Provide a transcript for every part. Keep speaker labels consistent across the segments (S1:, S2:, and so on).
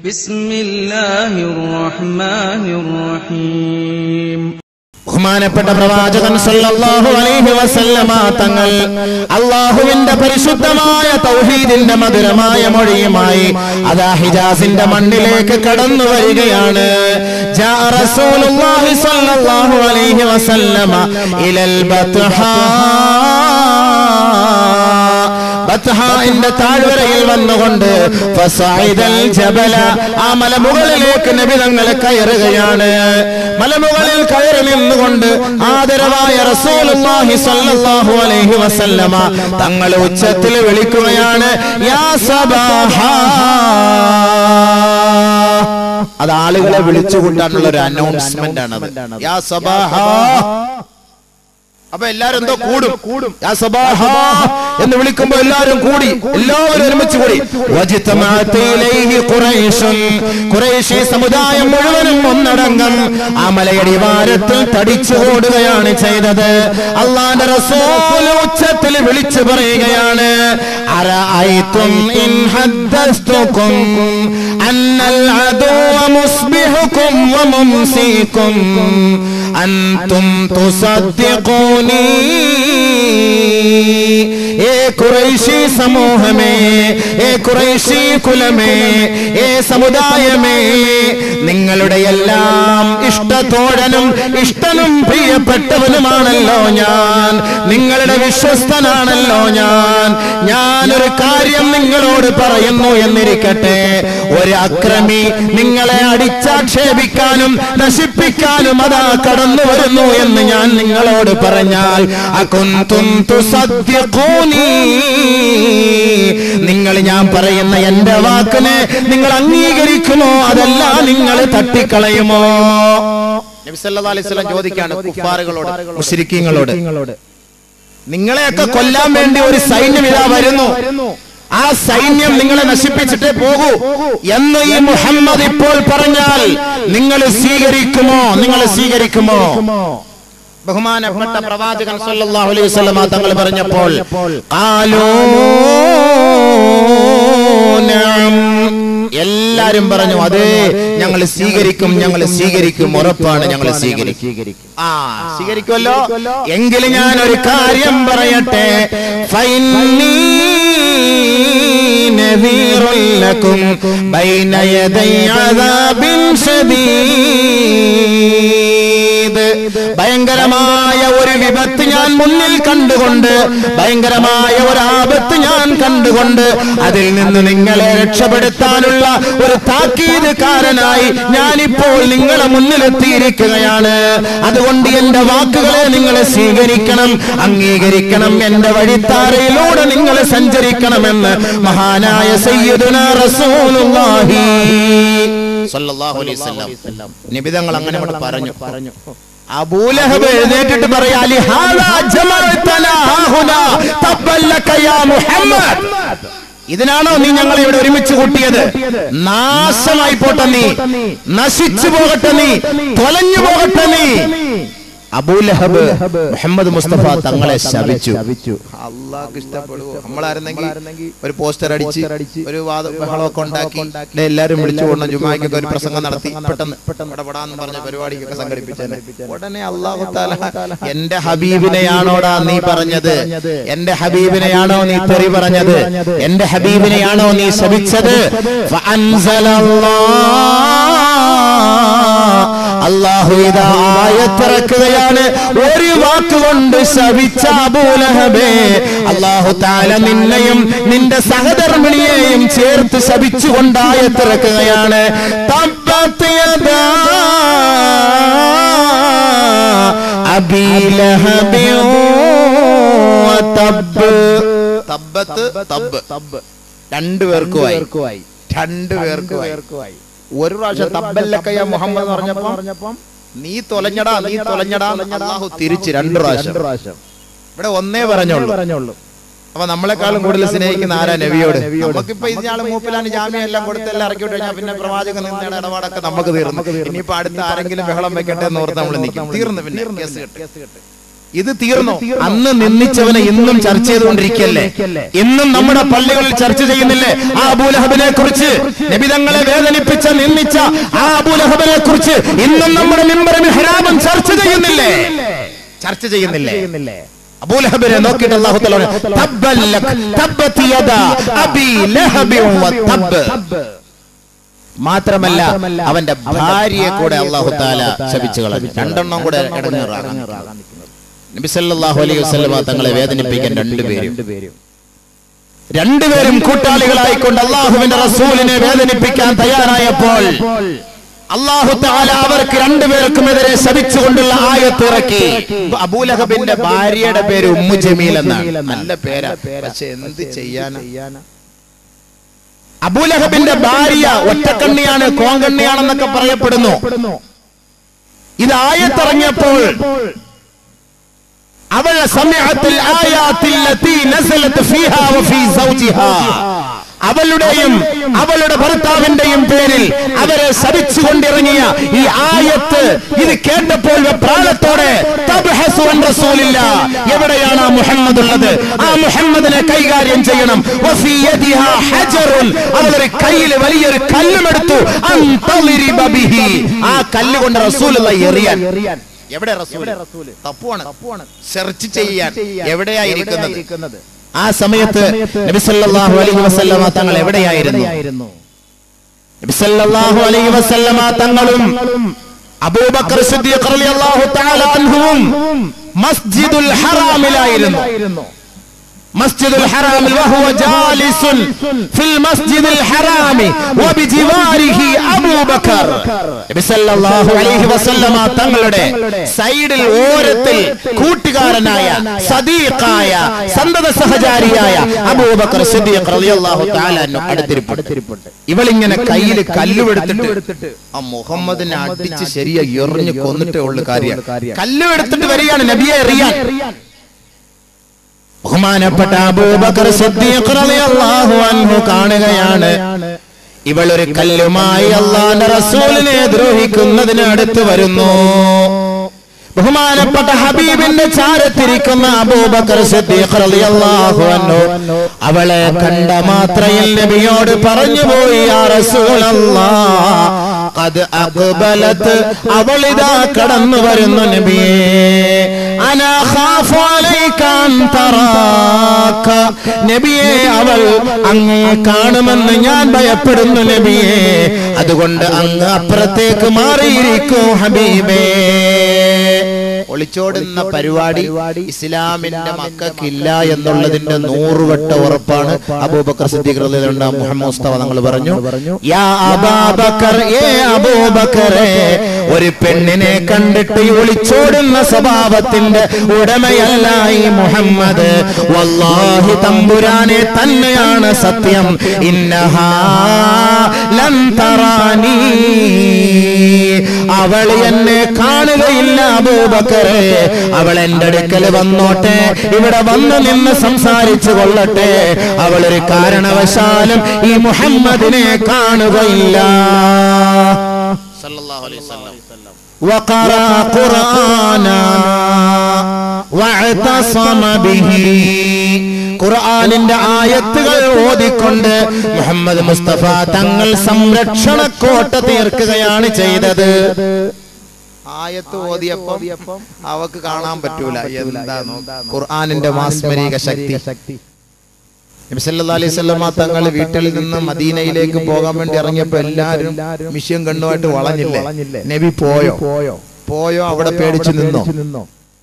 S1: بسم الله الرحمن الرحيم
S2: ബഹുമാനപ്പെട്ട പ്രവാചകൻ സല്ലല്ലാഹു അലൈഹി വസല്ലമ തങ്ങൾ അള്ളാഹുവിന്റെ പരിശുദ്ധമായ തൗഹീദിന്റെ മധുരമായ മൊഴിയുമായി അതാ ഹിജാസിന്റെ മണ്ണിലേക്ക് കടന്നു വരികയാണ് ജാ റസൂലുള്ളാഹി സല്ലല്ലാഹു അലൈഹി വസല്ലമ ഇലൽ ബത്ഹാ ബത്ഹാഇന്റെ താഴ്വരയിൽ വന്നുകൊണ്ട് ഫസൈദൽ ജബല ആ മലമുകളിലേക്ക് നബി തങ്ങൾ കയറുകയാണ് മലമുകളിൽ കയറി നിന്നുകൊണ്ട് ആദരവായ റസൂലുള്ളാഹി സ്വല്ലല്ലാഹു അലൈഹി വസല്ലമ തങ്ങൾ ഉച്ചത്തിൽ വിളിക്കുകയാണ് യാ സബാഹ അത് ആളുകളെ വിളിച്ചുകൊണ്ടാണുള്ള ഒരു അനൗൺസ്മെന്റ് ആണത് യാ സബാഹ അപ്പൊ എല്ലാരും എന്തോ കൂടും കൂടും യാ സബാഹ എന്ന് വിളിക്കുമ്പോ എല്ലാരും കൂടി എല്ലാവരും ഒരുമിച്ച് കൂടി വജിത്തമഅത്ത് ഇലൈഹി ഖുറൈശുൻ ഖുറൈശി സമുദായം മുഴുവനും ഒന്നടങ്കം ആ മലയടി വാരത്തിൽ തടിച്ചു ഓടുകയാണ് ചെയ്തത് അള്ളാന്റെ റസൂൽ ഉച്ചത്തിൽ വിളിച്ചു പറയുകയാണ് അറഅയ്തും ഇൻ ഹദ്ദസ്തുകും അന്നൽ അദുവ മുസ്ബിഹുക്കും വമുംസിക്കും അൻതും തുസദ്ദിഖൂനി ഏ ഖുറൈശി സമൂഹമേ ഏ ഖുറൈശി കുലമേ ഏ സമുദായമേ നിങ്ങളുടെ എല്ലാം ഇഷ്ടത്തോഴനും ഇഷ്ടനും പ്രിയപ്പെട്ടവനുമാണല്ലോ ഞാൻ നിങ്ങളുടെ വിശ്വസ്തനാണല്ലോ ഞാൻ ഞാനൊരു കാര്യം നിങ്ങളോട് പറയുന്നു എന്നിരിക്കട്ടെ ഒരു അക്രമി നിങ്ങളെ അടിച്ചാക്ഷേപിക്കാനും നശിപ്പിക്കാനും അതാ കടന്നു വരുന്നു എന്ന് ഞാൻ നിങ്ങളോട് പറഞ്ഞാൽ അകുന്തും തുസദ്ദിഖൂനി നിങ്ങൾ ഞാൻ പറയുന്ന എന്റെ വാക്കിനെ നിങ്ങൾ അംഗീകരിക്കുമോ അതല്ല നിങ്ങൾ തട്ടിക്കളയുമോ നബി സല്ലല്ലാഹു അലൈഹി വസല്ലം ചോദിക്കാണ് കുഫാറുകളോട് മുശ്രിക്കീങ്ങളോട് നിങ്ങളെയൊക്കെ കൊല്ലാൻ വേണ്ടി ഒരു സൈന്യം ഇതാ വരുന്നു ആ സൈന്യം നിങ്ങളെ നശിപ്പിച്ചിട്ടേ പോകൂ എന്ന് ഈ മുഹമ്മദ് ഇപ്പോൾ പറഞ്ഞാൽ നിങ്ങൾ സ്വീകരിക്കുമോ നിങ്ങൾ സ്വീകരിക്കുമോ ബഹുമാനപ്പെട്ട പ്രവാചകൻ സല്ലല്ലാഹു അലൈഹി വസല്ലമ തങ്ങൾ പറഞ്ഞപ്പോൾ ഖാലൂ നഅം. എല്ലാരും പറഞ്ഞു അതെ ഞങ്ങൾ സ്വീകരിക്കും ഞങ്ങൾ സ്വീകരിക്കും ഉറപ്പാണ് ഞങ്ങൾ സ്വീകരിക്കും ആ സ്വീകരിക്കുമല്ലോ എങ്കിലും ഞാൻ ഒരു കാര്യം പറയട്ടെ ഫൈനീ നദീറുൻ ലക്കും ബൈന യദൈ അദാബിൻ ശദീദ് ഭയങ്കരമായ ഒരു വിപത്ത് ഞാൻ മുന്നിൽ കണ്ടുകൊണ്ട് ഭയങ്കരമായ ഒരു ആപത്ത് ഞാൻ കണ്ടുകൊണ്ട് അതിൽ നിന്ന് നിങ്ങളെ രക്ഷപ്പെടുത്താനുള്ള ഒരു താക്കീതുകാരനായി ഞാനിപ്പോൾ നിങ്ങളെ മുന്നിലെത്തിയിരിക്കുകയാണ് അതുകൊണ്ട് എന്റെ വാക്കുകളെ നിങ്ങൾ സ്വീകരിക്കണം അംഗീകരിക്കണം എന്റെ വഴിത്താരയിലൂടെ നിങ്ങൾ സഞ്ചരിക്കണമെന്ന് മഹാനായ സയ്യിദുന റസൂലുള്ളാഹി സല്ലല്ലാഹു അലൈഹി വസല്ലം നിബിതങ്ങൾ അങ്ങനെ ഇവിടെ പറഞ്ഞു പറഞ്ഞു അബൂലഹബ് എഴുന്നേറ്റിട്ട് പറയാ "ലിഹാദാ ജമഅതനാ ഹാഹുനാ തബ്ബല്ലക യാ മുഹമ്മദ് ഇതിനാണോ നീ ഞങ്ങളെ ഇവിടെ ഒരുമിച്ച് കൂട്ടിയത് നാശമായി പോട്ടെ നീ നശിച്ചു പോകട്ടെ നീ തൊലഞ്ഞു പോകട്ടെ നീ അബൂലഹബ് മുഹമ്മദ് മുസ്തഫ തങ്ങളെ ശപിച്ചു അള്ളാഹ് ഇഷ്ടപ്പെടുവോ നമ്മളായിരുന്നെങ്കിൽ ഒരു പോസ്റ്റർ അടിച്ച് ഒരു വാദ ബഹളമൊക്കെ ഉണ്ടാക്കി ദേ എല്ലാരും വിളിച്ചു കൊണ്ട ജുമാക്കൊക്കെ ഒരു പ്രസംഗം നടത്തി പെട്ടെന്ന് ഇടപെടാന്ന് പറഞ്ഞ പരിപാടിക്കൊക്കെ സംഘടിപ്പിച്ചേനെ ഉടനെ അള്ളാഹു താല എന്റെ ഹബീബിനെയാണോടാ നീ പറഞ്ഞത് എന്റെ ഹബീബിനെയാണോ നീ തെറി പറഞ്ഞത് എന്റെ ഹബീബിനെയാണോ നീ ശപിച്ചത് അള്ളാഹു ഇതാ ആയത്തിറക്കുകയാണ് ഒരു വാക്കുകൊണ്ട് ശവിച്ച അബൂലഹബേ അള്ളാഹു താല നിന്നെയും നിന്റെ സഹധർമ്മിണിയെയും ചേർത്ത് ശപിച്ചുകൊണ്ട് ആയത്തിറക്കുകയാണ് തബ്ബത്ത് യദാ അബീ ലഹബിൻ വതബ്ബ്. തബ്ബത്ത് തബ്ബ് രണ്ടുപേർക്കുമായി രണ്ടുപേർക്കുമായി ഒരു പ്രാവശ്യം തബ്ബല്ലക്കയ മുഹമ്മദ് എന്ന് പറഞ്ഞപ്പം നീ തൊലഞ്ഞടാ നീ തൊലഞ്ഞടാ എന്ന് അള്ളാഹു തിരിച്ച് രണ്ട് പ്രാവശ്യം ഇവിടെ ഒന്നേ പറഞ്ഞോളൂ അപ്പൊ നമ്മളെക്കാളും കൂടുതൽ സ്നേഹിക്കുന്ന ആരാ നബിയോട് നമുക്കിപ്പോ ഇയാള് മൂപ്പിലാണ് ജാമ്യം എല്ലാം കൊടുത്ത് എല്ലാം ഇറക്കി വിട്ട് കഴിഞ്ഞാൽ പിന്നെ പ്രവാചകൻ നിന്നയുടെ ഇടപാടൊക്കെ നമുക്ക് തീർന്നു ഇനിയിപ്പോ അടുത്ത ആരെങ്കിലും ബഹളം വെക്കട്ടെ എന്ന് ഓർത്ത് നമ്മൾ നിൽക്കും തീർന്നു പിന്നെ കേസ് കെട്ട് ഇത് തീർന്നു അന്ന് നിന്ദിച്ചവനെ ഇന്നും ചർച്ച ചെയ്തുകൊണ്ടിരിക്കല്ലേ ഇന്നും നമ്മുടെ പള്ളികളിൽ ചർച്ച ചെയ്യുന്നില്ലേ ആ അബൂലഹബിനെ കുറിച്ച് നബിതങ്ങളെ വേദനിപ്പിച്ച നിന്ദിച്ച ആ അബൂലഹബിനെ കുറിച്ച് ഇന്നും നമ്മുടെ മെമ്പറിന് ഹരാമം ചർച്ച ചെയ്യുന്നില്ലേ ചർച്ച ചെയ്യുന്നില്ലേ അബൂലഹബിനെ നോക്കിയിട്ട് അല്ലാഹു തആല പറഞ്ഞു, "തബ്ബൻ ലക്, തബ്ബത് യദാ അബീ ലഹബിൻ വതബ്ബ്." മാത്രമല്ല അവന്റെ ഭാര്യയെ കൂടെ അള്ളാഹു താല ശപിച്ചു കളഞ്ഞു രണ്ടെണ്ണം കൂടെ ഇടങ്ങേറാകാൻ നബി സല്ലല്ലാഹു അലൈഹി വസല്ലമ തങ്ങളെ വേദനിപ്പിക്കാൻ രണ്ടുപേരും രണ്ടുപേരും കൂട്ടാളികളായിക്കൊണ്ട് അള്ളാഹുവിന്റെ റസൂലിനെ വേദനിപ്പിക്കാൻ തയ്യാറായപ്പോൾ അള്ളാഹു താല അവർക്ക് രണ്ടുപേർക്കുമെതിരെ ശപിച്ചുകൊണ്ടുള്ള ആയത്ത് ഇറക്കി അബൂലഹബിന്റെ ഭാര്യയുടെ പേര് ഉമ്മു ജമീൽ എന്നാണ് നല്ല പേരാ പക്ഷെ എന്ത് ചെയ്യാനാ അബൂലഹബിന്റെ ഭാര്യ ഒറ്റക്കണ്ണിയാണ് കോങ്കണ്ണിയാണെന്നൊക്കെ പറയപ്പെടുന്നു ഇത് ആയത്തിറങ്ങിയപ്പോൾ അവൾ സമയത്തിൽ ആയാത്തിൽ ലത്തി നസലത്ത് ഫീഹാ വഫീ സൗജിഹാ അവളുടെയും അവളുടെ ഭർത്താവിന്റെയും പേരിൽ അവരെ ശപിച്ചുകൊണ്ടിറങ്ങിയ ഈ ആയത്ത് ഇത് കേട്ടപ്പോൾ പ്രാണത്തോടെ തബ്ഹസു അൻ റസൂലില്ല എവിടെയാണ് ആ മുഹമ്മദ് ഉള്ളത് ആ മുഹമ്മദിനെ കൈകാര്യം ചെയ്യണം വഫീ യദിഹാ ഹജറുൻ അവളൊരു കയ്യിൽ വലിയൊരു കല്ലുമെടുത്തു അൻ തളിരിബ ബിഹി ആ കല്ല് കൊണ്ട് റസൂലുള്ള എറിയാൻ എവിടെ റസൂൽ തപ്പുവാണ് സെർച്ച് ചെയ്യാൻ എവിടെയായിരിക്കുന്നത് ആ സമയത്ത് നബി സല്ലല്ലാഹു അലൈഹി വസല്ലമ തങ്ങൾ എവിടെയായിരുന്നു നബി സല്ലല്ലാഹു അലൈഹി വസല്ലമ തങ്ങളും അബൂബക്കർ സിദ്ദീഖ് റളിയല്ലാഹു തആല അൻഹുവും മസ്ജിദുൽ ഹറാമിലായിരുന്നു مسجد الحرام وهو جالس في المسجد الحرام وبجواره أبو بكر നബി സല്ലല്ലാഹു അലൈഹി വസല്ലമ തങ്ങളുടെ സൈഡിൽ ഓരത്തിൽ കൂട്ടുകാരനായ സദീഖായ സന്തത സഹചാരിയായ അബൂബക്കർ സിദ്ദീഖ് റളിയല്ലാഹു തആല അൻഹു അടുത്തിരിപ്പുണ്ട് ഇവളിങ്ങനെ കയ്യിൽ കല്ലുവെടുത്തിട്ട് ആ മുഹമ്മദിനെ അടിച്ച് ശരിയായി എറിഞ്ഞ് കൊന്നിട്ടേ ഉള്ളു കാര്യം കല്ലുവെടുത്തിട്ട് വരികയാണ് നബിയെ എറിയാൻ ബഹുമാനപ്പെട്ട അബൂബക്കർ സിദ്ദീഖ് റളിയല്ലാഹു അൻഹു കാണുകയാണ് ഇവൾ ഒരു കല്ലുമായി അള്ളാന്റെ റസൂലിനെ ദ്രോഹിക്കുന്നതിന് അടുത്ത് വരുന്നു ബഹുമാനപ്പെട്ട ഹബീബിന്റെ ചാരത്തിരിക്കുന്ന അബൂബക്കർ സിദ്ദീഖ് റളിയല്ലാഹു അൻഹു അവളെ കണ്ട മാത്രയിൽ നബിയോട് പറഞ്ഞു പോയി യാ റസൂലല്ലാഹ് ഖദ് അഖ്ബലത് അവളിതാ കടന്നു വരുന്നു നബിയേ അനാ ഖാഫു അലൈക അൻ തറാക നബിയേ അവൾ അങ്ങ് കാണുമെന്ന് ഞാൻ ഭയപ്പെടുന്നു നബിയേ അതുകൊണ്ട് അങ്ങ് അപ്പുറത്തേക്ക് മാറിയിരിക്കും ഹബീബേ ഒളിച്ചോടുന്ന പരിപാടി ഇസ്ലാമിന്റെ മക്കൾക്കില്ല എന്നുള്ളതിന്റെ നൂറുവട്ട ഉറപ്പാണ് അബൂബക്കർ സിദ്ദീഖ് റളിയല്ലാഹു അൻഹു മുഹമ്മദ് മുസ്തഫ തങ്ങൾ പറഞ്ഞു യാ അബൂബക്കർ ഏ അബൂബക്കറേ ഒരു പെണ്ണിനെ കണ്ടിട്ട് ഈ ഒളിച്ചോടുന്ന സ്വഭാവത്തിന്റെ ഉടമയല്ല ഈ മുഹമ്മദ് വല്ലാഹി തമ്പുരാനെ തന്നെയാണ് സത്യം ഇന്നഹാ ലൻ തറാനീ അവൾ എന്നെ കാണുകയില്ല അബൂബക്കറെ അവൾ എന്റെ അടുക്കൽ വന്നോട്ടെ ഇവിടെ വന്ന് നിന്ന് സംസാരിച്ചു കൊള്ളട്ടെ അവൾ ഒരു കാരണവശാലും ഈ മുഹമ്മദിനെ കാണുകയില്ല وقرأ قرآنا واعتصم به ഖുർആനിന്റെ ആയത്തുകൾ ഓതിക്കൊണ്ട് മുഹമ്മദ് മുസ്തഫ തങ്ങൾ സംരക്ഷണ കോട്ട തീർക്കുകയാണ് ചെയ്തത് ആയത്ത് ഓതിയപ്പം അവക്ക് കാണാൻ പറ്റൂല എന്താ ഖുർആനിന്റെ മാസ്മരിക ശക്തി നബി സല്ലല്ലാഹു അലൈഹി വസല്ലമ തങ്ങൾ വീട്ടിൽ നിന്ന് മദീനയിലേക്ക് പോകാൻ വേണ്ടി ഇറങ്ങിയപ്പോ എല്ലാരും മിഷ്യം കണ്ണുമായിട്ട് വളഞ്ഞില്ലേ നബി പോയോ പോയോ പോയോ അവിടെ പേടിച്ചു നിന്നോ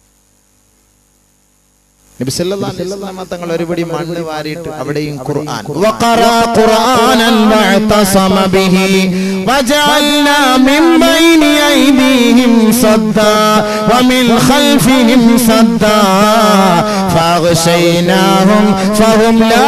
S2: നബി സല്ലല്ലാഹു അലൈഹി വസല്ലമ തങ്ങൾ ഒരുപടി മണ്ണ് വാരിയിട്ട് അവിടെയും ഖുർആൻ വഖറ ഖുർആനൻ വഅതസമ ബിഹി വജഅൽനാ മിൻ ബൈനി അയ്ദീഹിം സദ്ദാ വമിൻ ഖൽഫിഹിം സദ്ദാ ഫഅഗ്ശൈനാഹും ഫഹും ലാ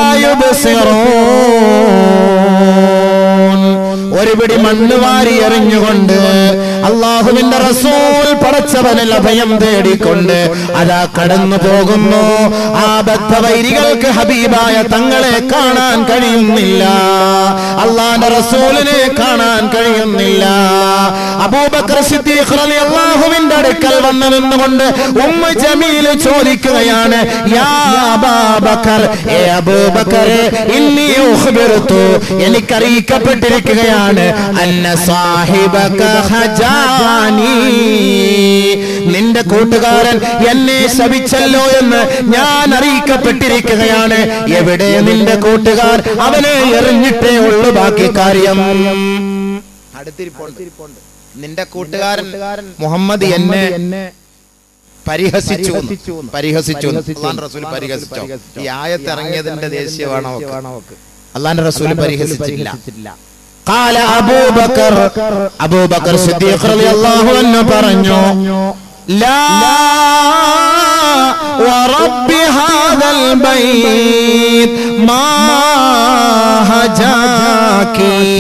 S2: യുബ്സിറൂൻ ഒരുപിടി മണ്ണ് വാരി എറിഞ്ഞുകൊണ്ട് അള്ളാഹുവിന്റെ റസൂൽ പടച്ചവനിൽ അഭയം തേടിക്കൊണ്ട് അതാ കടന്നു പോകുന്നു ആ ബദ്ധവൈരികൾക്ക് ഹബീബായ തങ്ങളെ കാണാൻ കഴിയുന്നില്ല അള്ളാന്റെ റസൂലിനെ കാണാൻ കഴിയുന്നില്ല അബൂബക്കർ സിദ്ദീഖ് റളിയല്ലാഹുവിന്റെ അടുക്കൽ വന്നു നിന്നുകൊണ്ട് ഉമ്മ ജമീൽ ചോദിക്കുകയാണ് യാ അബൂബക്കർ ഏ അബൂബക്കർ ഇന്നി ഉഖ്ബിർതു എനിക്കറിയിക്കപ്പെട്ടിരിക്കുകയാണ് അന്ന സാഹിബക ഹജാനി നിന്റെ കൂട്ടുകാരൻ എന്നെ ശപിച്ചല്ലോ എന്ന് ഞാൻ അറിയിക്കപ്പെട്ടിരിക്കുകയാണ് എവിടെ നിന്റെ കൂട്ടുകാർ അവനെ എറിഞ്ഞിട്ടേ ഉള്ളു ബാക്കി കാര്യം അടുത്തിരിപ്പുണ്ട് നിന്റെ കൂട്ടുകാരൻ മുഹമ്മദ് എന്നെ പരിഹസിച്ചു എന്ന്. പരിഹസിച്ചു എന്ന്. അള്ളാന്റെ റസൂൽ പരിഹസിച്ചോ ഈ ആയത്ത് ഇറങ്ങിയതിന്റെ ദേഷ്യമാണ് അവക്ക് അള്ളാന്റെ റസൂൽ പരിഹസിച്ചില്ല قال أبو بكر أبو بكر صديق رضي الله عنه പറഞ്ഞു لا ورب هذا البيت ما هجاك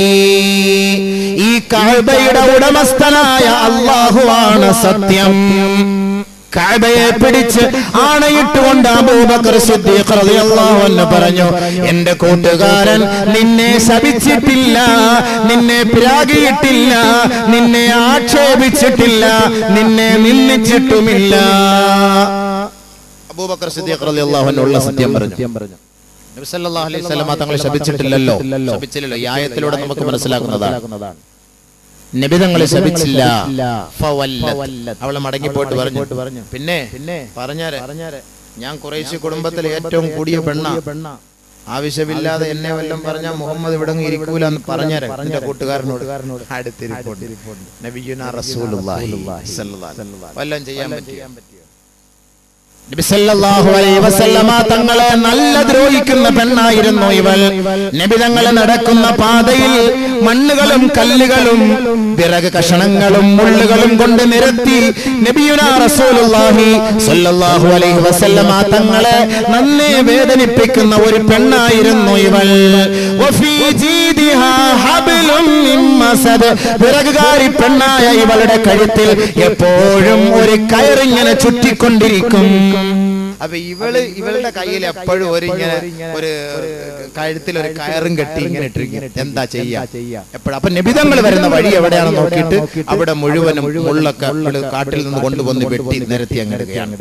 S2: ഈ കഅബയുടെ ഉടമസ്ഥനായ അള്ളാഹുവാണ് സത്യം കഅബയെ പിടിച്ച് ആണയിട്ടുകൊണ്ട് അബൂബക്കർ സിദ്ദീഖ് റളിയല്ലാഹു അൻഹു പറഞ്ഞു എന്റെ കൂട്ടുകാരൻ നിന്നെ ശപിച്ചിട്ടില്ല നിന്നെ പിരാകിയിട്ടില്ല നിന്നെ ആക്ഷേപിച്ചിട്ടില്ല നിന്നെ നിന്ദിച്ചിട്ടുമില്ല അബൂബക്കർ സിദ്ദീഖ് റളിയല്ലാഹു അൻഹു ഉള്ള സത്യം പറഞ്ഞു നബി സല്ലല്ലാഹു അലൈഹി വസല്ലമ തങ്ങളെ ശപിച്ചിട്ടില്ലല്ലോ ശപിച്ചില്ലല്ലോ ഈ ആയത്തിലൂടെ നമുക്ക് മനസ്സിലാക്കുന്നതാണ് നിബിതങ്ങളെ ശപിച്ചില്ല ഫവല്ലത്ത്. അവളെ മടങ്ങിപ്പോയിട്ട് പറഞ്ഞു പിന്നെ പറഞ്ഞാരെ ഞാൻ കുറേശ്ശി കുടുംബത്തിലെ ഏറ്റവും കൂടിയ പെണ്ണ ആവശ്യമില്ലാതെ എന്നെ വല്ലതും പറഞ്ഞാൽ മുഹമ്മദ് ഇവിടെ ഇരിക്കൂല എന്ന് പറഞ്ഞാരെ എന്റെ കൂട്ടുകാരനോട് അടുത്തിരിപ്പുണ്ട് നബിയുനാ റസൂലുള്ളാഹി സ്വല്ലല്ലാഹു അലൈഹി വസല്ലം. വല്ലതും ചെയ്യാൻ പറ്റിയോ നബി സല്ലല്ലാഹു അലൈഹി വസല്ലമ തങ്ങളെ നല്ല ദ്രോഹിക്കുന്ന പെണ്ണായിരുന്നു ഇവൾ നബി തങ്ങളെ നടക്കുന്ന പാതയിൽ മണ്ണുകളും കല്ലുകളും വിറക് കഷണങ്ങളും മുള്ളുകളും കൊണ്ട് നിരത്തി നബിയുനാ റസൂലുള്ളാഹി സല്ലല്ലാഹു അലൈഹി വസല്ലമ തങ്ങളെ നന്നെ വേദനിപ്പിക്കുന്ന ഒരു പെണ്ണായിരുന്നു ഇവൾ വഫീ ജീദിഹാ ഹബ്ലും മിൻ മസദ് വിറകുകാരി പെണ്ണായ ഇവളുടെ കഴുത്തിൽ എപ്പോഴും ഒരു കയറിങ്ങനെ ചുറ്റിക്കൊണ്ടിരിക്കും അപ്പൊ ഇവള് ഇവളുടെ കയ്യിൽ എപ്പോഴും ഒരു ഇങ്ങനെ ഒരു കഴുത്തിൽ ഒരു കയറും കെട്ടി ഇങ്ങനെ ഇട്ടിരിക്കും എന്താ ചെയ്യാ എപ്പോഴും അപ്പൊ നിബിതങ്ങൾ വരുന്ന വഴി എവിടെയാണെന്ന് നോക്കിയിട്ട് അവിടെ മുഴുവനും മുള്ളൊക്കെ ഇവള് കാട്ടിൽ നിന്ന് കൊണ്ടുവന്ന് വെട്ടി നിരത്തി അങ്ങിടുകയാണ്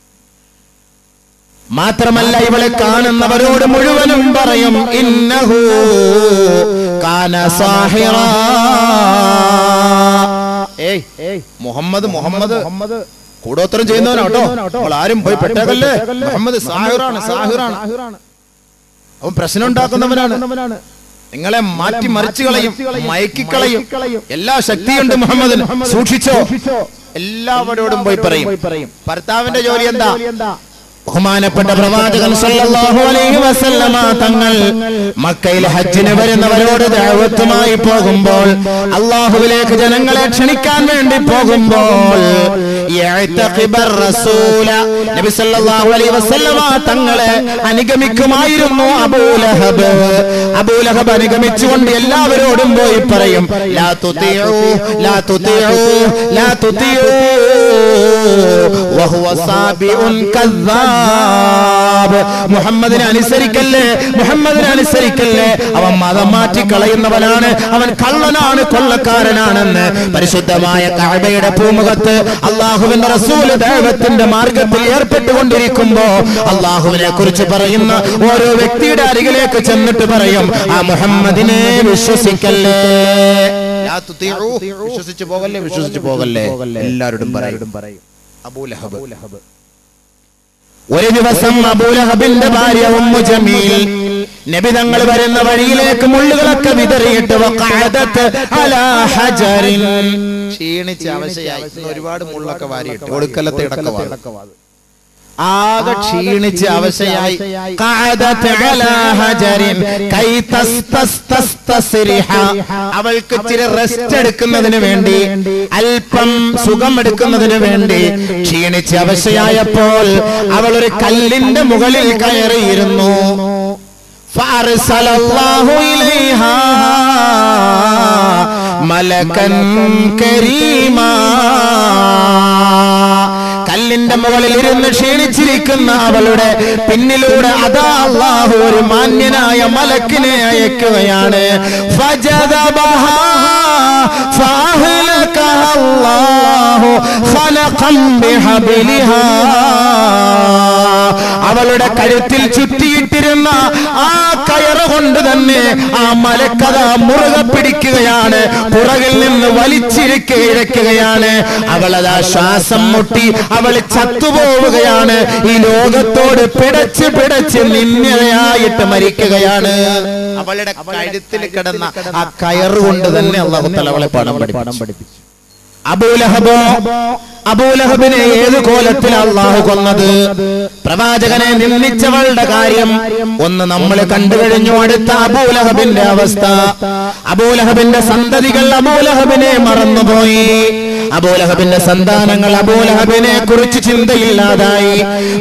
S2: മാത്രമല്ല ഇവളെ കാണുന്നവരോട് മുഴുവനും പറയും ഇന്നഹു കാന സാഹിറ ഏയ് മുഹമ്മദ് മുഹമ്മദ് മുഹമ്മദ് കൂടോത്രം ചെയ്യുന്നവനാട്ടോ അവൾ ആരും പോയി പെട്ടേക്കല്ലേ മുഹമ്മദ് സാഹിറാണ് സാഹിറാണ് അവൻ പ്രശ്നം ഉണ്ടാക്കുന്നവനാണ് നിങ്ങളെ മാറ്റി മറിച്ചു കളയും മയക്കിക്കളയും എല്ലാ ശക്തിയുണ്ട് മുഹമ്മദിന് സൂക്ഷിച്ചോ എല്ലാവരോടും പോയി പറയും ഭർത്താവിന്റെ ജോലി എന്താ ബഹുമാനപ്പെട്ട പ്രവാചകൻ സല്ലല്ലാഹു അലൈഹി വസല്ലമ തങ്ങൾ മക്കയിൽ ഹജ്ജിന് വരുന്നവരോട് ദഅവത്തുമായി പോകുമ്പോൾ അള്ളാഹുവിലേക്ക് ജനങ്ങളെ ക്ഷണിക്കാൻ വേണ്ടി പോകുമ്പോൾ യഅ്തഖിബർ റസൂല നബി സല്ലല്ലാഹു അലൈഹി വസല്ലമ തങ്ങളെ അനുഗമിക്കുമായിരുന്നു അബൂലഹബ് അബൂലഹബ് അനുഗമിച്ചുകൊണ്ട് എല്ലാവരോടും പോയി പറയും ലാ തുതിഉ ലാ തുതിഉ ലാ തുതിഉ വഹുവ സാബിഉൻ കദ്ദാബ് മുഹമ്മദിനെ അനുസരിക്കല്ലേ മുഹമ്മദിനെ അനുസരിക്കല്ലേ അവൻ മതം മാറ്റി കളയുന്നവനാണ് അവൻ കള്ളനാണ് കൊള്ളക്കാരനാണെന്ന് പരിശുദ്ധമായ കഅബയുടെ പൂമുഖത്ത് അള്ളാഹുവിന്റെ റസൂല് ദൈവത്തിന്റെ മാർഗത്തിൽ ഏർപ്പെട്ടുകൊണ്ടിരിക്കുമ്പോ അള്ളാഹുവിനെ കുറിച്ച് പറയുന്ന ഓരോ വ്യക്തിയുടെ അരികിലേക്ക് ചെന്നിട്ട് പറയും ആ മുഹമ്മദിനെ വിശ്വസിക്കല്ലേ ലാ തുതിഉ. വിശ്വസിച്ചു പോകല്ലേ വിശ്വസിച്ചു പോകല്ലേ എല്ലാവരോടും പറയും അബൂലഹബ് ഒരു ദിവസം അബൂലഹബിന്റെ ഭാര്യ ഉമ്മു ജമീൽ നബിതങ്ങൾ വരുന്ന വഴിയിലേക്ക് മുള്ളുകളൊക്കെ വിതറിയിട്ട് വഖഅദത്ത് അലാ ഹജറിൻ ക്ഷീണിച്ച് അവശയായി ഇന്ന് ഒരുപാട് മുള്ളൊക്കെ വാരിയിട്ട് ഒടുക്കലത്തെ ഇടക്കവാദം ആകെ ക്ഷീണിച്ച് അവശയായി ഖഅദത്ത് അലാ ഹജറിൻ കൈ തസ്തസ്തസ്തസ്രിഹ. അവൾക്ക് ഇച്ചിരി റെസ്റ്റ് എടുക്കുന്നതിന് വേണ്ടി അല്പം സുഖം എടുക്കുന്നതിന് വേണ്ടി ക്ഷീണിച്ച് അവശയായപ്പോൾ അവൾ ഒരു കല്ലിന്റെ മുകളിൽ കയറിയിരുന്നു فأرسل الله إليها മലകൻ കരീമാ കല്ലിന്റെ മുകളിൽ ഇരുന്ന് ക്ഷീണിച്ചിരിക്കുന്ന അവളുടെ പിന്നിലൂടെ അതാ അള്ളാഹു ഒരു മാന്യനായ മലക്കിനെ അയക്കുകയാണ് ഫജദബഹാ فأهلكها الله خلقا بحبلها അവളുടെ കഴുത്തിൽ ചുറ്റിയിട്ടിരുന്ന ആ കയറ് കൊണ്ട് തന്നെ ആ മലക്കഥ മുറുകെ പിടിക്കുകയാണ് പുറകിൽ നിന്ന് വലിച്ചിരിക്കുകയാണ് അവളതാ ശ്വാസം മുട്ടി അവൾ ചത്തുപോവുകയാണ് ഈ ലോകത്തോട് പിടച്ച് പിടച്ച് നിന്നയായിട്ട് മരിക്കുകയാണ് അവളുടെ കഴുത്തിൽ കിടന്ന ആ കയറുകൊണ്ട് തന്നെ അള്ളാഹു തല അവളെ പണം പഠിപ്പിച്ചു അബൂലഹബോ അബൂലഹബിനെ ഏത് കോലത്തിൽ അള്ളാഹു കൊന്നത് പ്രവാചകനെ നിന്ദിച്ചവളുടെ കാര്യം ഒന്ന് നമ്മൾ കണ്ടു കഴിഞ്ഞു അടുത്ത അബൂലഹബിന്റെ അവസ്ഥ അബൂലഹബിന്റെ സന്തതികൾ അബൂലഹബിനെ മറന്നുപോയി അബൂലഹബിന്റെ സന്താനങ്ങൾ അബൂലഹബിനെ കുറിച്ച് ചിന്തയില്ലാതായി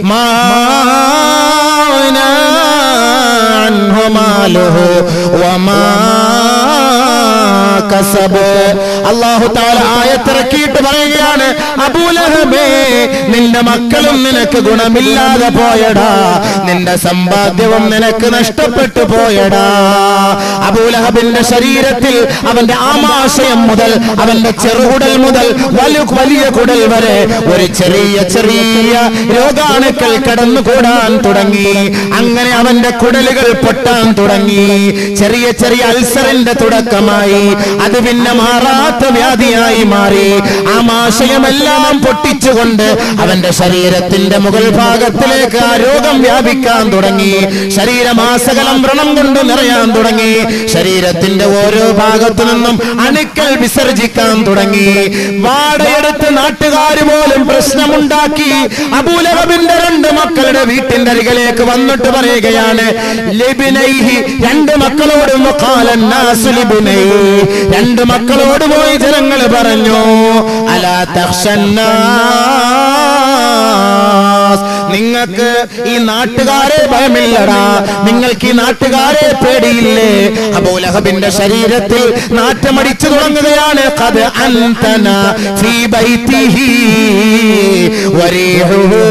S2: അള്ളാഹു താല ആയത്തിറക്കിയിട്ട് പറയുകയാണ് അബൂലഹബേ നിന്റെ മക്കളും നിനക്ക് ഗുണമില്ലാതെ പോയടാ നിന്റെ സമ്പാദ്യവും നിനക്ക് നഷ്ടപ്പെട്ടു പോയടാ അബൂലഹബിന്റെ ശരീരത്തിൽ അവന്റെ ആമാശയം മുതൽ അവന്റെ ചെറുകുടൽ മുതൽ വലിയ വലിയ കുടൽ വരെ ഒരു ചെറിയ ചെറിയ രോഗാണുക്കൾ കടന്നുകൂടാൻ തുടങ്ങി അങ്ങനെ അവന്റെ കുടലുകൾ പൊട്ടാൻ തുടങ്ങി ചെറിയ ചെറിയ അൾസറിന്റെ തുടക്കമായി അത് പിന്നെ മാറാത്ത വ്യാധിയായി മാറി ആമാശയമെല്ലാം പൊട്ടിച്ചുകൊണ്ട് അവന്റെ ശരീരത്തിന്റെ മുകൾ ഭാഗത്തിലേക്ക് ആ രോഗം വ്യാപിക്കാൻ തുടങ്ങി ശരീരമാസകലം വ്രണം കൊണ്ട് നിറയാൻ തുടങ്ങി ശരീരത്തിന്റെ ഓരോ ഭാഗത്തു നിന്നും അണുക്കൾ വിസർജിക്കാൻ തുടങ്ങി വാടയെടുത്ത് നാട്ടുകാർ പോലും പ്രശ്നമുണ്ടാക്കി അബൂലഹബിന്റെ രണ്ട് മക്കളുടെ വീട്ടിന്റെ അരികിലേക്ക് വന്നിട്ട് പറയുകയാണ് ലിബിനൈഹി രണ്ട് മക്കളോടും വഖാലൻ നാസു ലിബിനൈഹി രണ്ട് മക്കളോട് പോയി ജനങ്ങൾ പറഞ്ഞു അലാ തഖ്ഷന്നാസ് നിങ്ങൾക്ക് ഈ നാട്ടുകാരെ ഭയമില്ലടാ നിങ്ങൾക്ക് ഈ നാട്ടുകാരെ പേടിയില്ലേ അബൂലഹബിന്റെ ശരീരത്തിൽ നാറ്റമടിച്ചു തുടങ്ങുകയാണ് കത് അന്തന ഫീ ബൈത്തിഹി വരീഹുഹു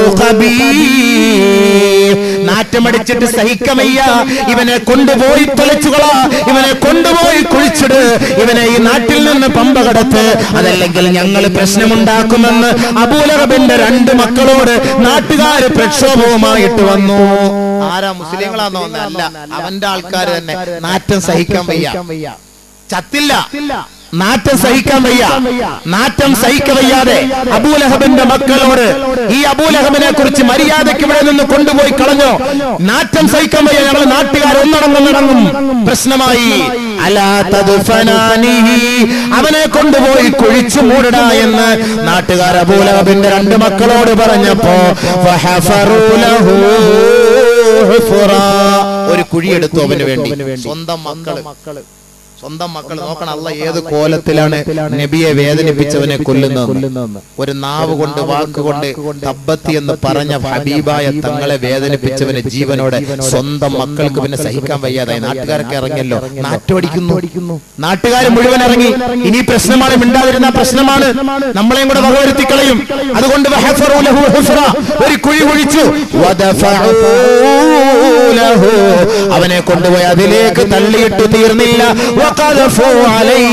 S2: ഖബീർ നാറ്റമടിച്ചിട്ട് സഹിക്കമയ്യ ഇവനെ കൊണ്ടുപോയി തൊലച്ചുകളാ ഇവനെ കൊണ്ടുപോയി കുഴിച്ചിട് ഇവനെ ഈ നാട്ടിൽ നിന്ന് പമ്പ കടത്ത് അതല്ലെങ്കിൽ ഞങ്ങൾ പ്രശ്നമുണ്ടാക്കുമെന്ന് അബൂലഹബിന്റെ രണ്ട് മക്കളോട് നാട്ടുകാര് പ്രക്ഷോഭവുമായിട്ട് വന്നു ആരാ മുസ്ലിങ്ങളാന്നോ അല്ല അവന്റെ ആൾക്കാർ തന്നെ നാറ്റം സഹിക്കാൻ വയ്യ ചത്തില്ല നാറ്റം സഹിക്കാൻ വയ്യ നാറ്റം സഹിക്ക വയ്യാതെ അബൂലഹബിന്റെ മക്കളോട് ഈ അബൂലഹബിനെ കുറിച്ച് മര്യാദയ്ക്ക് ഇവിടെ നിന്ന് കൊണ്ടുപോയി കളഞ്ഞോ നാറ്റം സഹിക്കാൻ വയ്യ ഞങ്ങൾ നാട്ടുകാർ ഒന്നടങ്ങും പ്രശ്നമായി അലാ തദ്ഫനാനിഹി. അവനെ കൊണ്ടുപോയി കുഴിച്ചു മൂടടാ എന്ന് നാട്ടുകാർ അബൂലഹബിന്റെ രണ്ട് മക്കളോട് പറഞ്ഞപ്പോ ഫഹഫറൂ ലഹു ഹുഫ്റാ. ഒരു കുഴിയെടുത്തു അവന് വേണ്ടി സ്വന്തം മക്കള് സ്വന്തം മക്കൾ നോക്കണം അല്ല ഏത് കോലത്തിലാണ് നബിയെ വേദനിപ്പിച്ചവനെ കൊല്ലുന്നത് ഒരു നാവ് കൊണ്ട് വാക്കുകൊണ്ട് തബ്ബത്തി എന്ന് പറഞ്ഞ ഹബീബായ തങ്ങളെ വേദനിപ്പിച്ചവനെ ജീവനോടെ സ്വന്തം മക്കൾക്ക് പിന്നെ സഹിക്കാൻ വയ്യാതായി നാട്ടുകാരൊക്കെ ഇറങ്ങിയല്ലോ നാറ്റോടിക്കുന്നു നാട്ടുകാർ മുഴുവൻ ഇറങ്ങി ഇനി പ്രശ്നമാണ് മിണ്ടാതിരുന്ന പ്രശ്നമാണ് നമ്മളെയും കൂടെ വകവരുത്തി കളയും അതുകൊണ്ട് വഹഫറൂ ലഹു ഹുഫ്റ. ഒരു കുഴി കുഴിച്ചു വദഫഊ ലഹു. അവനെ കൊണ്ടുപോയി അതിലേക്ക് തള്ളിയിട്ടു തീർന്നില്ല وقذفوا عليه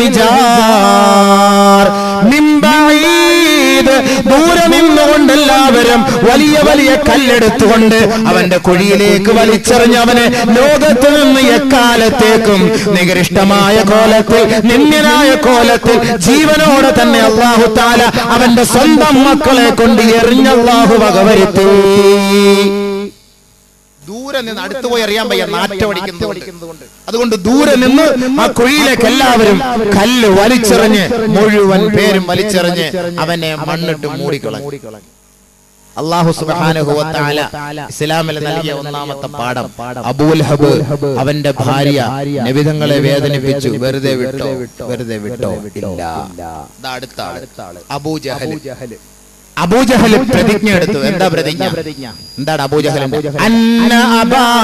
S2: الحجار من بعيد ദൂരെ നിന്നുകൊണ്ട് എല്ലാവരും വലിയ വലിയ കല്ലെടുത്തുകൊണ്ട് അവന്റെ കുഴിയിലേക്ക് വലിച്ചെറിഞ്ഞ് അവനെ ലോകത്ത് നിന്ന് എക്കാലത്തേക്കും നികൃഷ്ടമായ കോലത്തിൽ നിന്യനായ കോലത്തിൽ ജീവനോടെ തന്നെ അള്ളാഹു താല അവന്റെ സ്വന്തം മക്കളെ കൊണ്ട് എറിഞ്ഞല്ലാഹു വകവരുത്തി ദൂരെ നിന്ന് അടുത്ത് പോയി അറിയാൻ വയ്യ നാറ്റമടിക്കുന്നതുകൊണ്ട് അതുകൊണ്ട് ദൂരെ നിന്ന് ആ കുഴിയിലേക്ക് എല്ലാവരും കല്ല് വലിച്ചെറിഞ്ഞ് മുഴുവൻ പേരും വലിച്ചെറിഞ്ഞ് അവനെ മണ്ണിട്ട് മൂടിക്കളഞ്ഞു അള്ളാഹു സുബ്ഹാനഹു വ തആല ഇസ്ലാമിൽ നൽകിയ ഒന്നാമത്തെ പാഠം അബൂൽഹബ് അവന്റെ ഭാര്യ നബിതങ്ങളെ വേദനിപ്പിച്ചു വെറുതെ വിട്ടോ വെറുതെ വിട്ടോ ഇല്ല ദാ അടുത്ത ആള് അബൂജഹൽ അബൂജഹൽ പ്രതിജ്ഞ എടുത്തു എന്താ പ്രതിജ്ഞ എന്താണ് അബൂജഹൽ അന്ന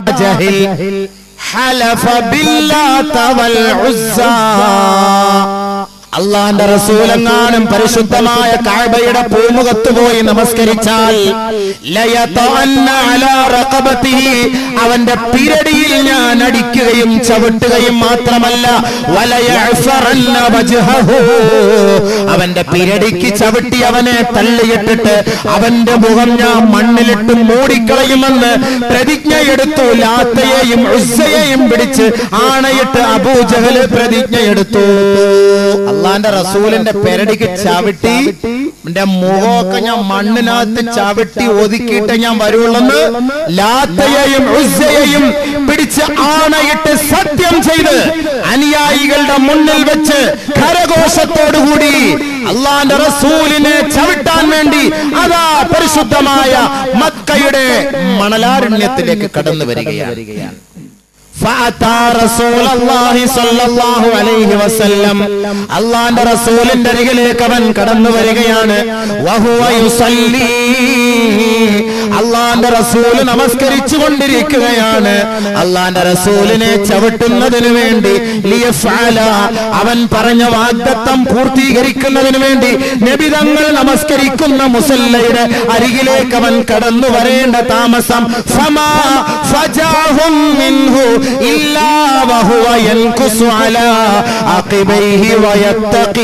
S2: അബാജഹൽ حلف باللات والعزى അള്ളാന്റെ റസൂലെങ്ങാനും പരിശുദ്ധമായ കാഴ്ബയുടെ പൂമുഖത്ത് പോയി നമസ്കരിച്ചാൽ ലയതഅന്ന അലാ റഖബതിഹി അവന്റെ പിരടിയിൽ ഞാൻ അടിക്കുകയും ചവിട്ടുകയും മാത്രമല്ല വലയഅഫറന്ന വജ്ഹഹു അവന്റെ പിരടിക്ക് ചവിട്ടി അവനെ തള്ളിയിട്ടിട്ട് അവന്റെ മുഖം ഞാൻ മണ്ണിലിട്ട് മൂടിക്കളയുമെന്ന് പ്രതിജ്ഞയെടുത്തു ലാത്തയെയും ഉസ്സയെയും പിടിച്ച് ആണയിട്ട് അബൂജഹല് പ്രതിജ്ഞയെടുത്തു അള്ളാന്റെ റസൂലിന്റെ പെരടിക്ക് ചവിട്ടി എന്റെ മുഖമൊക്കെ ഞാൻ മണ്ണിനകത്ത് ചവിട്ടി ഒതുക്കിയിട്ട് ഞാൻ വരുള്ളെന്ന് ലാത്തയെയും ഉസ്സയെയും പിടിച്ച് ആണയിട്ട് സത്യം ചെയ്ത് അനുയായികളുടെ മുന്നിൽ വെച്ച് കരഘോഷത്തോടുകൂടി അള്ളാന്റെ റസൂലിനെ ചവിട്ടാൻ വേണ്ടി അതാ പരിശുദ്ധമായ മക്കയുടെ മണലാരണ്യത്തിലേക്ക് കടന്നു വരികയാണ് فأتى رسول الله صلى الله عليه وسلم അള്ളാന്റെ റസൂലിന്റെ അരികിലേക്ക് അവൻ കടന്നു വരികയാണ് വഹുവ യുസല്ലി അള്ളാന്റെ റസൂല് നമസ്കരിച്ചു കൊണ്ടിരിക്കുകയാണ് അള്ളാന്റെ റസൂലിനെ ചവിട്ടുന്നതിന് വേണ്ടി ലിയഫ്അല അവൻ പറഞ്ഞ വാഗ്ദത്തം പൂർത്തീകരിക്കുന്നതിന് വേണ്ടി നബിതങ്ങൾ നമസ്കരിക്കുന്ന മുസല്ലയുടെ അരികിലേക്ക് അവൻ കടന്നു വരേണ്ട താമസം ഫമാ ഫജാഹും മിൻഹു ഇല്ലാ വഹുവ യൻകുസു അലാ അഖിബൈഹി വയത്തഖി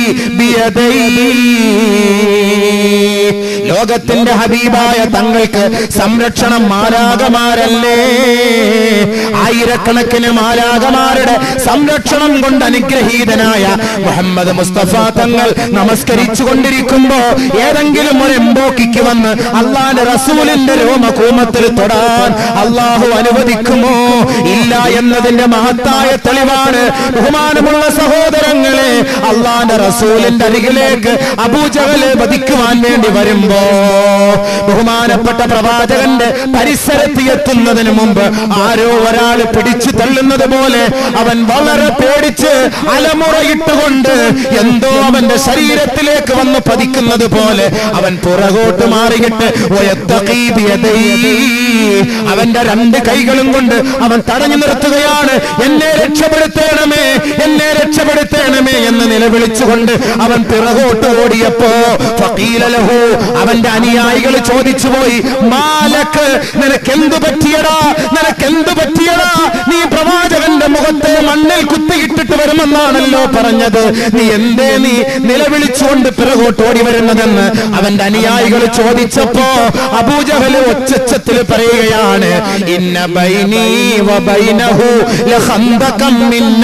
S2: ബിയദൈഹി ലോകത്തിന്റെ ഹബീബായ തങ്ങൾക്ക് സംരക്ഷണം മാലാകമാരല്ലേ ആയിരക്കണക്കിന് മാലാകമാരുടെ സംരക്ഷണം കൊണ്ട് അനുഗ്രഹീതനായ മുഹമ്മദ് മുസ്തഫ തങ്ങൾ നമസ്കരിച്ചു കൊണ്ടിരിക്കുമ്പോ ഏതെങ്കിലും ഒരു എംബോക്കിക്ക് വന്ന് അള്ളാന്റെ റസൂലിന്റെ രോമകൂമത്തിൽ തൊടാൻ അള്ളാഹു അനുവദിക്കുമോ ഇല്ല എന്നതിന്റെ മഹത്തായ തെളിവാണ് ബഹുമാനമുള്ള സഹോദരങ്ങളെ അള്ളാന്റെ റസൂലിന്റെ അരികിലേക്ക് അബൂജഹല് വധിക്കുവാൻ വേണ്ടി വരുമ്പോ ബഹുമാനപ്പെട്ട പ്രവാചകന്റെ പരിസരത്ത് എത്തുന്നതിന് മുമ്പ് ആരോ ഒരാൾ പിടിച്ചു തള്ളുന്നത് പോലെ അവൻ വളരെ പേടിച്ച് അലമുറയിട്ടുകൊണ്ട് എന്തോ അവന്റെ ശരീരത്തിലേക്ക് വന്ന് പതിക്കുന്നത് പോലെ അവൻ പുറകോട്ട് മാറിയിട്ട് ഉയർത്തഖീ ബിയദൈഹി. അവന്റെ രണ്ട് കൈകളും കൊണ്ട് അവൻ തടഞ്ഞു നിർത്തുകയാണ് എന്നെ രക്ഷപ്പെടുത്തണമേ എന്നെ രക്ഷപ്പെടുത്തണമേ എന്ന് നിലവിളിച്ചുകൊണ്ട് അവൻ പിറകോട്ട് ഓടിയപ്പോ ഫഖീല ലഹു അവന്റെ അനുയായികൾ ചോദിച്ചു പോയി മാലക്ക് നിനക്കെന്തു പറ്റിയടാ നിനക്കെന്തു പറ്റിയടാ നീ പ്രവാചകന്റെ മുഖത്തെ മണ്ണിൽ കുത്തിയിട്ടിട്ട് വരുമെന്നാണല്ലോ പറഞ്ഞത് നീ എന്തേ നീ നിലവിളിച്ചുകൊണ്ട് പിറകോട്ട് ഓടി വരുന്നതെന്ന് അവന്റെ അനുയായികൾ ചോദിച്ചപ്പോ അബൂജഹല് ഒച്ചത്തിൽ പറയുകയാണ് ഇന്ന ബൈനീ വബൈനഹു ലഖന്തകം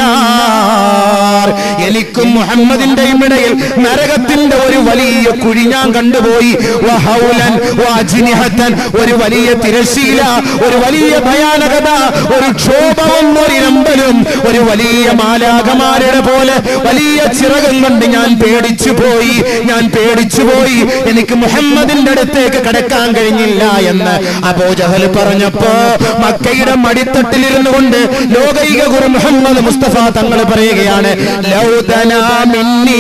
S2: മിന്നാർ എനിക്കും മുഹമ്മദിന്റെയും ഇടയിൽ നരകത്തിന്റെ ഒരു വലിയ കുഴി ഞാൻ കണ്ടുപോയി വഹൗലൻ വാജിനിഹത്തൻ ഒരു വലിയ തിരശീല ഒരു വലിയ ഭയാനകത ഒരു ക്ഷോഭവും ഒരു നമ്പലും ഒരു വലിയ മാലാകമാരുടെ പോലെ വലിയ ചിറകം കൊണ്ട് ഞാൻ പേടിച്ചു പോയി ഞാൻ പേടിച്ചു പോയി എനിക്ക് മുഹമ്മദിന്റെ അടുത്തേക്ക് കടക്കാൻ കഴിഞ്ഞില്ല എന്ന് അബോജഹൽ പറഞ്ഞപ്പോ മക്കയുടെ മടിത്തട്ടിലിരുന്നു കൊണ്ട് ലോകൈക ഗുരു മുഹമ്മദ് മുസ്തഫ തങ്ങൾ പറയുകയാണ് ലൗദനാ മിന്നീ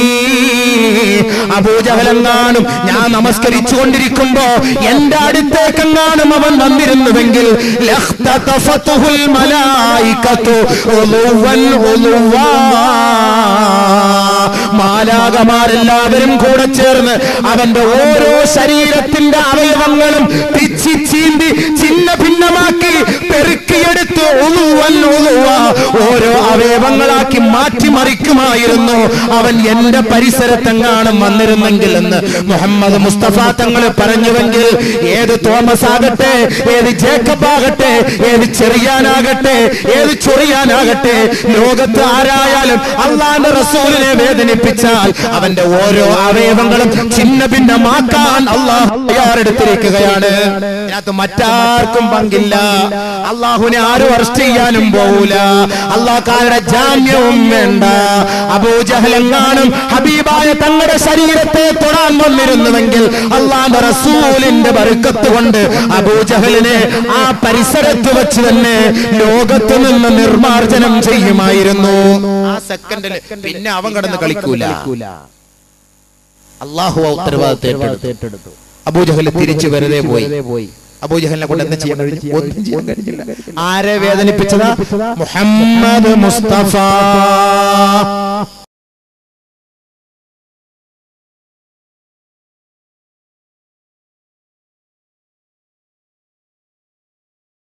S2: അബൂജഹലെങ്ങാനും ഞാൻ നമസ്കരിച്ചു കൊണ്ടിരിക്കുമ്പോ എന്റെ അടുത്തേക്കെങ്ങാനും അവൻ വന്നിരുന്നുവെങ്കിൽ ലഖ്തതഫതുഹുൽ മലായികതു ഉളുവൻ ഉളുവാ. മാലാകമാരെല്ലാവരും കൂടെ ചേർന്ന് അവന്റെ ഓരോ ശരീരത്തിന്റെ അവയവങ്ങളും പിച്ചി ചീന്തി ചിന്ന ഭിന്നമാക്കി പെറുക്കിയെടുത്ത് ഉളുവൻ ഉളുവ ഓരോ അവയവങ്ങളാക്കി മാറ്റിമറിക്കുമായിരുന്നു അവൻ എന്റെ പരിസരത്തെങ്ങാനും വന്നിരുന്നെങ്കിൽ എന്ന് മുഹമ്മദ് മുസ്തഫ തങ്ങൾ പറഞ്ഞുവെങ്കിൽ ഏത് തോമസ് ആകട്ടെ ഏത് ജേക്കബ് ആകട്ടെ ഏത് ചെറിയാനാകട്ടെ ഏത് ചൊറിയാനാകട്ടെ ലോകത്ത് ആരായാലും അള്ളാന്റെ റസൂലിനെ വേദനിപ്പിച്ചാൽ അവന്റെ ഓരോ അവയവങ്ങളും ചിന്ന ഭിന്നമാക്കാൻ അള്ളാഹു തയ്യാറെടുത്തിരിക്കുകയാണ് ഇതിനകത്ത് മറ്റാർക്കും പങ്കില്ല അള്ളാഹുവിനെ ആരും അറസ്റ്റ് ചെയ്യാനും പോകൂല അള്ളാഹ്ക്കാരുടെ ജാമ്യവും വേണ്ട അബൂജഹലെങ്ങാനും ഹബീബായ തങ്ങളുടെ ശരീരത്തെ തൊടാൻ വന്നിരുന്നുവെങ്കിൽ അള്ളാന്റെ റസൂലിന്റെ ബറുക്കത്ത് കൊണ്ട് അബൂജഹലിനെ ആ പരിസരത്ത് വെച്ച് തന്നെ ലോകത്ത് നിന്ന് നിർമാർജനം ചെയ്യുമായിരുന്നു ആ സെക്കൻഡിൽ പിന്നെ അവൻ കടന്ന് കളിക്കൂല അള്ളാഹു ആ ഉത്തരവാദിത്തം ഏറ്റെടുത്തു അബൂജഹൽ തിരിച്ചു വെറുതെ പോയി അബൂജഹലിനെ കൊണ്ട് എന്താ ചെയ്യാൻ കഴിഞ്ഞു ഒന്നും ചെയ്യാൻ കഴിഞ്ഞില്ല ആരെ വേദനിപ്പിച്ചതാ മുഹമ്മദ് മുസ്തഫ